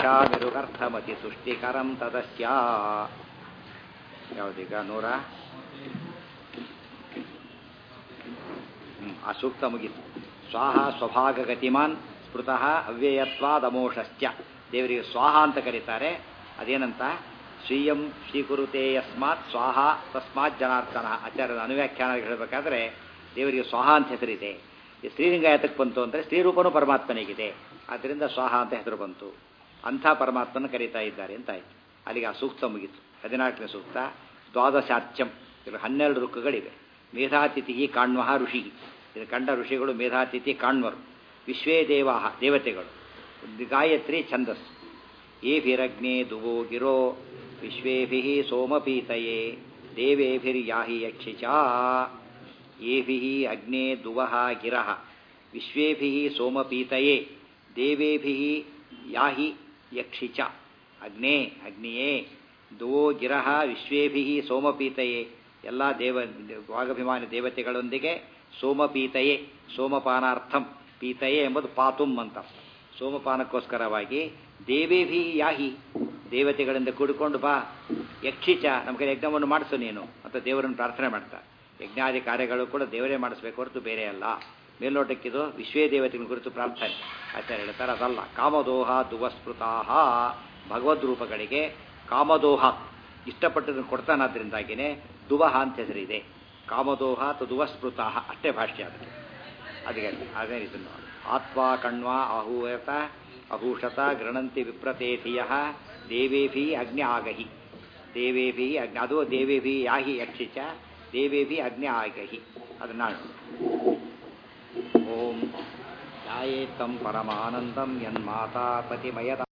ವಕ್ಷ್ಯಾಮಿರುಗರ್ಥಮತಿ ತುಷ್ಟಿಕರಂ ತದಸ್ಯ ಯಾವುದೀಗ ನೂರ ಹ್ಮ್, ಆ ಸೂಕ್ತ ಮುಗೀತು ಸ್ವಾಹ ಸ್ವಭಾಗ ಗತಿಮಾನ್ ಸ್ಮೃತಃ ಅವ್ಯಯತ್ವಾದಮೋಷಶ್ಚ ದೇವರಿಗೆ ಸ್ವಾಹ ಅಂತ ಕರೀತಾರೆ ಅದೇನಂತ ಸ್ವೀಯಂ ಸ್ವೀಕುರುತೆ ಯಸ್ಮಾತ್ ಸ್ವಾಹ ತಸ್ಮಾತ್ ಜನಾರ್ದನ ಆಚಾರ್ಯದ ಅನುವ್ಯಾಖ್ಯಾನ ಹೇಳಬೇಕಾದ್ರೆ ದೇವರಿಗೆ ಸ್ವಾಹ ಅಂತ ಹೆಸರಿದೆ ಈ ಸ್ತ್ರೀಲಿಂಗ ಯಾತಕ್ಕೆ ಬಂತು ಅಂದರೆ ಸ್ತ್ರೀರೂಪನೂ ಪರಮಾತ್ಮನಿಗಿದೆ ಆದ್ದರಿಂದ ಸ್ವಾಹ ಅಂತ ಹೆಸರು ಬಂತು ಅಂಥ ಪರಮಾತ್ಮನ ಕರೀತಾ ಇದ್ದಾರೆ ಅಂತ ಆಯ್ತು ಅಲ್ಲಿಗೆ ಆ ಸೂಕ್ತ ಮುಗೀತು ಹದಿನಾಲ್ಕನೇ ಸೂಕ್ತ ದ್ವಾದಶಾರ್ಚಂ ಇಲ್ಲಿ ಹನ್ನೆರಡು ರುಕ್ಕುಗಳಿವೆ ಮೇಧಾತಿಥಿ ಕಾಣ್ವ ಋಷಿ ಇದು ಕಂಡ ಋಷಿಗಳು ಮೇಧಾತಿಥಿ ಕಾಣ್ವರು ವಿಶ್ವೇ ದೇವಾ ದೇವತೆಗಳು ಗಾಯತ್ರಿ ಛಂದಸ್ಸು ಏಭಿರಗ್ನೇ ದುವೋ ಗಿರೋ ವಿಶ್ವೇಭಿ ಸೋಮಪೀತಯೇ ದೇವೇಭಿರ್ಯಾಹಿ ಯಕ್ಷಿಚ ಏಭಿ ಅಗ್ನೇ ದುವಃ ಗಿರಃ ವಿಶ್ವೇಭಿ ಸೋಮಪೀತಯೇ ದೇವೇಭಿ ಯಾಹಿ ಯಕ್ಷಿಚ ಅಗ್ನೇ ಅಗ್ನಿಯೇ ದುವೋ ಗಿರಃ ವಿಶ್ವೇಭಿ ಸೋಮಪೀತಯೇ ಎಲ್ಲ ದೇವ ವಾಗಭಿಮಾನಿ ದೇವತೆಗಳೊಂದಿಗೆ ಸೋಮಪೀತಯೇ ಸೋಮಪಾನಾರ್ಥಂ ಪೀತಯೇ ಎಂಬುದು ಪಾತುಂ ಅಂತ ಸೋಮಪಾನಕ್ಕೋಸ್ಕರವಾಗಿ ದೇವೇಭಿ ಯಾಹಿ ದೇವತೆಗಳಿಂದ ಕೂಡಿಕೊಂಡು ಬಾ ಯಕ್ಷಿಚ ನಮ್ಮ ಕೈ ಯಜ್ಞವನ್ನು ಮಾಡಿಸು ನೀನು ಅಂತ ದೇವರನ್ನು ಪ್ರಾರ್ಥನೆ ಮಾಡ್ತಾರೆ ಯಜ್ಞಾದಿ ಕಾರ್ಯಗಳು ಕೂಡ ದೇವರೇ ಮಾಡಿಸ್ಬೇಕು ಹೊರತು ಬೇರೆ ಅಲ್ಲ ಮೇಲ್ನೋಟಕ್ಕಿದು ವಿಶ್ವೇ ದೇವತೆಗಳ ಕುರಿತು ಪ್ರಾರ್ಥನೆ ಆಚಾರ್ಯ ಹೇಳ್ತಾರೆ ಅದಲ್ಲ ಕಾಮದೋಹ ದುವಸ್ಪೃತಾಹ ಭಗವದ್ ರೂಪಗಳಿಗೆ ಕಾಮದೋಹ ಇಷ್ಟಪಟ್ಟದನ್ನು ಕೊಡ್ತಾನಾದ್ರಿಂದಾಗಿನೇ ದುವಹ ಅಂತ ಹೆಸರಿದೆ ಕಾಮದೋಹ ತು ದುವಸ್ಪೃತಾಹ ಅಷ್ಟೇ ಭಾಷ್ಯ ಅದಕ್ಕೆ ಅದಕ್ಕೆ ಅದೇ ಇದನ್ನು ಆತ್ವಾ ಕಣ್ವಾ ಅಹೂಯತ ಅಭೂಷತ ಗೃಣಂತಿ ವಿಪ್ರತೇಧಿಯ ದೇವೇಭಿ ಅಗ್ನಿ ಆಗಹಿ ದೇವೇಭಿ ಅಗ್ನಿ ಅದು ದೇವೇಭಿ ಯಾಹಿ ಯಕ್ಷಿಚ ದೇವೇಭಿ ಅಗ್ನಿ ಆಗಹಿ ಅದನ್ನ ಓಂ ಧ್ಯಾಯೇತ್ತಂ ಪರಮಾನಂದಂ ಯನ್ಮಾತಾ ಪತಿಮಯದ